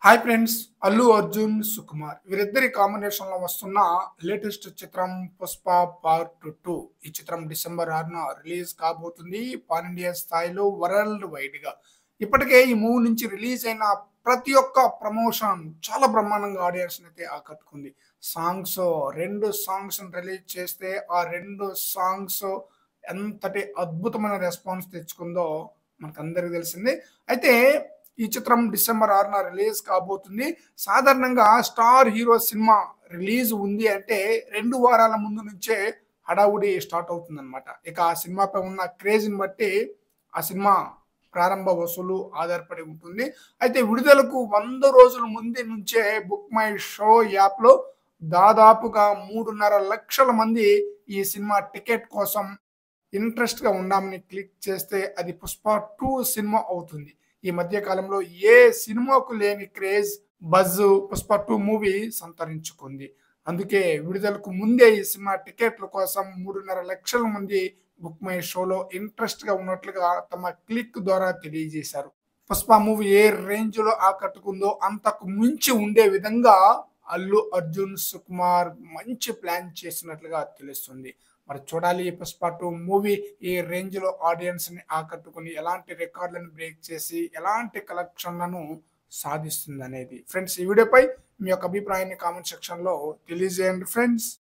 hi friends Allu Arjun Sukumar వీరిద్దరి combination లో వస్తున్న లేటెస్ట్ చిత్రం పుష్ప పార్ట్ టూ ఈ చిత్రం డిసెంబర్ ఆరున రిలీజ్ కాబోతుంది పాన్ ఇండియా స్థాయిలో వరల్డ్ వైడ్ గా ఇప్పటికే ఈ మూవీ నుంచి రిలీజ్ అయిన ప్రతి ఒక్క ప్రమోషన్ చాలా బ్రహ్మాండంగా ఆడియన్స్ అయితే ఆకట్టుకుంది సాంగ్స్ రెండు సాంగ్స్ రిలీజ్ చేస్తే ఆ రెండు సాంగ్స్ ఎంతటి అద్భుతమైన రెస్పాన్స్ తెచ్చుకుందో మనకు అందరికి తెలిసిందే అయితే ఈ చిత్రం డిసెంబర్ ఆరున రిలీజ్ కాబోతుంది సాధారణంగా స్టార్ హీరో సినిమా రిలీజ్ ఉంది అంటే రెండు వారాల ముందు నుంచే హడావుడి స్టార్ట్ అవుతుంది అనమాట ఇక ఆ సినిమాపై ఉన్న క్రేజ్ని బట్టి ఆ సినిమా ప్రారంభ వసూలు ఆధారపడి ఉంటుంది అయితే విడుదలకు వంద రోజుల ముందే నుంచే బుక్ మై షో యాప్లో దాదాపుగా మూడున్నర లక్షల మంది ఈ సినిమా టికెట్ కోసం ఇంట్రెస్ట్ గా ఉండామని క్లిక్ చేస్తే అది పుష్ప టూ సినిమా అవుతుంది ఈ మధ్య కాలంలో ఏ సినిమాకు లేని craze buzz Pushpa two movie సంతరించుకుంది అందుకే విడుదలకు ముందే ఈ సినిమా టికెట్ల కోసం మూడున్నర లక్షల మంది బుక్ మై షోలో ఇంట్రెస్ట్ గా ఉన్నట్లుగా తమ క్లిక్ ద్వారా తెలియజేశారు పుష్ప మూవీ ఏ రేంజ్ లో ఆకట్టుకుందో అంతకు మించి ఉండే విధంగా అల్లు అర్జున్ సుకుమార్ మంచి ప్లాన్ చేసినట్లుగా తెలుస్తుంది మరి చూడాలి ఈ పుష్ప టూ మూవీ ఈ రేంజ్ లో ఆడియన్స్ ని ఆకట్టుకుని ఎలాంటి రికార్డులను బ్రేక్ చేసి ఎలాంటి కలెక్షన్లను సాధిస్తుంది అనేది ఫ్రెండ్స్ ఈ వీడియోపై మీ యొక్క అభిప్రాయాన్ని కామెంట్ సెక్షన్ లో తెలియజేయండి ఫ్రెండ్స్